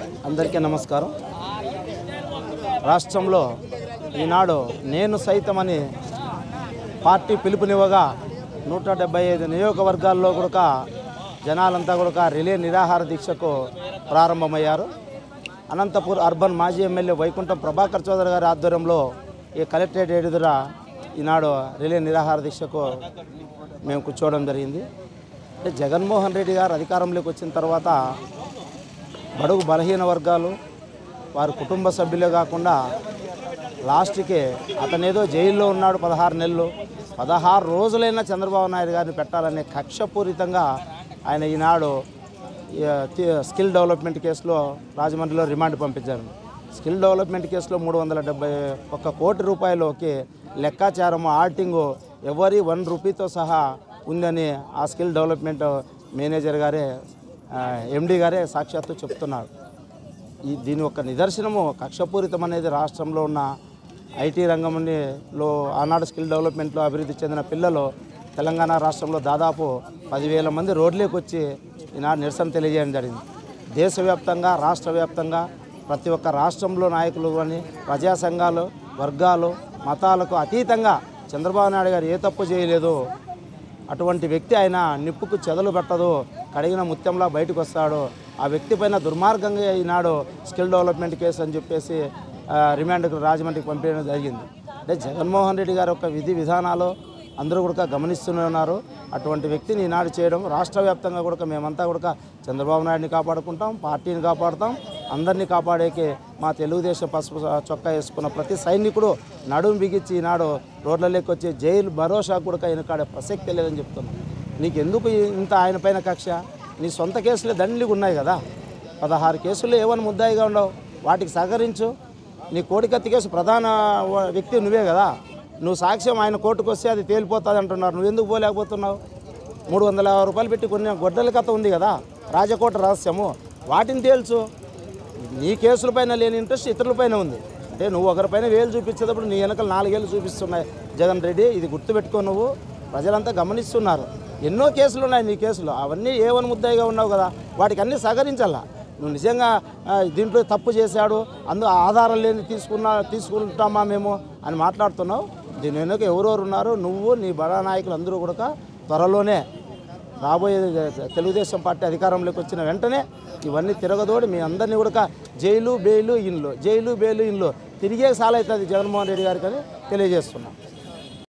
అందరికీ నమస్కారం రాష్ట్రంలో ఈనాడు నేను సైతమని పార్టీ పిలుపునివ్వగా నూట డెబ్బై ఐదు నియోజకవర్గాల్లో కూడా జనాలంతా కూడా రిలే నిరాహార దీక్షకు ప్రారంభమయ్యారు అనంతపూర్ అర్బన్ మాజీ ఎమ్మెల్యే వైకుంఠం ప్రభాకర్ చౌదరి గారి ఆధ్వర్యంలో ఈ కలెక్టరేట్ ఎదుర ఈనాడు రిలే నిరాహార దీక్షకు మేము కూర్చోవడం జరిగింది అంటే జగన్మోహన్ రెడ్డి గారు అధికారంలోకి వచ్చిన తర్వాత బడుగు బలహీన వర్గాలు వారి కుటుంబ సభ్యులే కాకుండా లాస్ట్కి అతనేదో జైల్లో ఉన్నాడు పదహారు నెలలు పదహారు రోజులైనా చంద్రబాబు నాయుడు గారిని పెట్టాలనే కక్షపూరితంగా ఆయన ఈనాడు ఈ, తి- స్కిల్ డెవలప్మెంట్ కేసులో రాజమండ్రిలో రిమాండ్ పంపించారు స్కిల్ డెవలప్మెంట్ కేసులో మూడు వందల డెబ్బై ఒక్క కోటి రూపాయలకి లెక్కాచారం ఆడిటింగు ఎవరి వన్ రూపీతో సహా ఉందని ఆ స్కిల్ డెవలప్మెంట్ మేనేజర్ గారే ఎండి గారే సాక్షాత్తు చెప్తున్నారు ఈ దీని ఒక నిదర్శనము కక్షపూరితం అనేది రాష్ట్రంలో ఉన్న ఐటీ రంగంలో ఆనాడు స్కిల్ డెవలప్మెంట్లో అభివృద్ధి చెందిన పిల్లలు తెలంగాణ రాష్ట్రంలో దాదాపు పదివేల మంది రోడ్లోకి వచ్చి ఈనాడు నిరసన తెలియజేయడం జరిగింది దేశవ్యాప్తంగా రాష్ట్ర వ్యాప్తంగా ప్రతి ఒక్క రాష్ట్రంలో నాయకులు కానీ ప్రజా సంఘాలు వర్గాలు మతాలకు అతీతంగా చంద్రబాబు నాయుడు గారు ఏ తప్పు చేయలేదు అటువంటి వ్యక్తి ఆయన నిప్పుకు చెదలు పెట్టదు కడిగిన ముత్యంలా బయటకు వస్తాడు ఆ వ్యక్తి పైన దుర్మార్గంగా ఈనాడు స్కిల్ డెవలప్మెంట్ కేసు అని చెప్పేసి ఆ, రిమాండ్కు రాజమండ్రికి పంపించడం జరిగింది అంటే జగన్మోహన్ రెడ్డి గారి యొక్క విధి విధానాలు అందరూ కూడా గమనిస్తూనే ఉన్నారు అటువంటి వ్యక్తిని ఈనాడు చేయడం రాష్ట్ర వ్యాప్తంగా కూడా మేమంతా కూడా చంద్రబాబు నాయుడిని కాపాడుకుంటాం పార్టీని కాపాడుతాం అందరినీ కాపాడేకి మా తెలుగుదేశం పసుపు చొక్కా వేసుకున్న ప్రతి సైనికుడు నడుము బిగించి ఈనాడు రోడ్లలోకి వచ్చి జైలు భరోసా కూడా వెనుకాడే ప్రసక్తి లేదని చెప్తున్నాం నీకు ఎందుకు ఇంత ఆయన పైన కక్ష నీ సొంత కేసులే దండిగా ఉన్నాయి కదా పదహారు కేసులు ఏమైనా ముద్దాయిగా ఉండవు వాటికి సహకరించు నీ కోడికత్తి కేసు ప్రధాన వ- వ్యక్తి నువ్వే కదా నువ్వు సాక్ష్యం ఆయన కోర్టుకు వస్తే అది తేలిపోతుంది అంటున్నారు నువ్వు ఎందుకు పోలేకపోతున్నావు మూడు వందల యాభై రూపాయలు పెట్టి కొన్ని గొడ్డల కథ ఉంది కదా రాజకోట రహస్యము వాటిని తేల్చు నీ కేసులపైన లేని ఇంట్రెస్ట్ ఇతరులపైన ఉంది అంటే నువ్వు ఒకరిపైన వేలు చూపించేటప్పుడు నీ వెనకాల నాలుగేళ్ళు చూపిస్తున్నాయి జగన్ రెడ్డి ఇది గుర్తుపెట్టుకో నువ్వు ప్రజలంతా గమనిస్తున్నారు ఎన్నో కేసులు ఉన్నాయి నీ కేసులు అవన్నీ ఏవని ముద్దాయిగా ఉన్నావు కదా వాటికి అన్నీ సహకరించాలా నువ్వు నిజంగా ఆ, దీంట్లో తప్పు చేశాడు అందు ఆధారం లేని తీసుకున్నా తీసుకుంటామా మేము అని మాట్లాడుతున్నావు దీని వెనుక ఎవరెవరు ఉన్నారు నువ్వు నీ బడా నాయకులు అందరూ కూడా త్వరలోనే రాబోయే తెలుగుదేశం పార్టీ అధికారంలోకి వచ్చిన వెంటనే ఇవన్నీ తిరగదోడి మీ అందరినీ కూడా జైలు బెయిలు ఇల్లు జైలు బెయిలు ఇల్లు తిరిగే సాలవుతుంది జగన్మోహన్ రెడ్డి గారికి అని తెలియజేస్తున్నాం